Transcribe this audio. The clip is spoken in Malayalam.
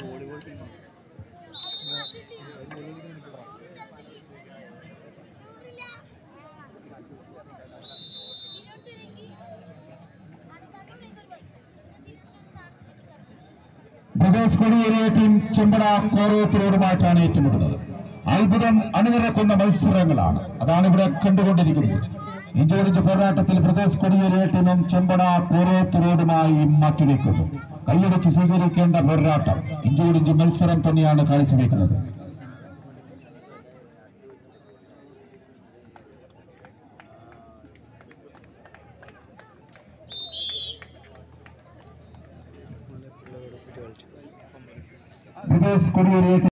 ബ്രദേഴ്സ് കൊടിയേരിയ ടീം ചെമ്പട കോറോത്തിനോടുമായിട്ടാണ് ഏറ്റുമുട്ടുന്നത് അത്ഭുതം അണിനിരക്കുന്ന മത്സരങ്ങളാണ് അതാണ് ഇവിടെ കണ്ടുകൊണ്ടിരിക്കുന്നത് ഇഞ്ചോടിഞ്ച് പോരാട്ടത്തിൽ ബ്രദേഴ്സ് കൊടിയേരിയ ടീമും ചെമ്പട കോറോത്തിനോടുമായി മാറ്റിവെക്കുന്നു കൈയടിച്ച് സ്വീകരിക്കേണ്ട പോരാട്ടം ഇഞ്ചോടിഞ്ച് മത്സരം തന്നെയാണ് കാഴ്ചവെക്കുന്നത് ബ്രദേഴ്സ് കൊടിയേരിയ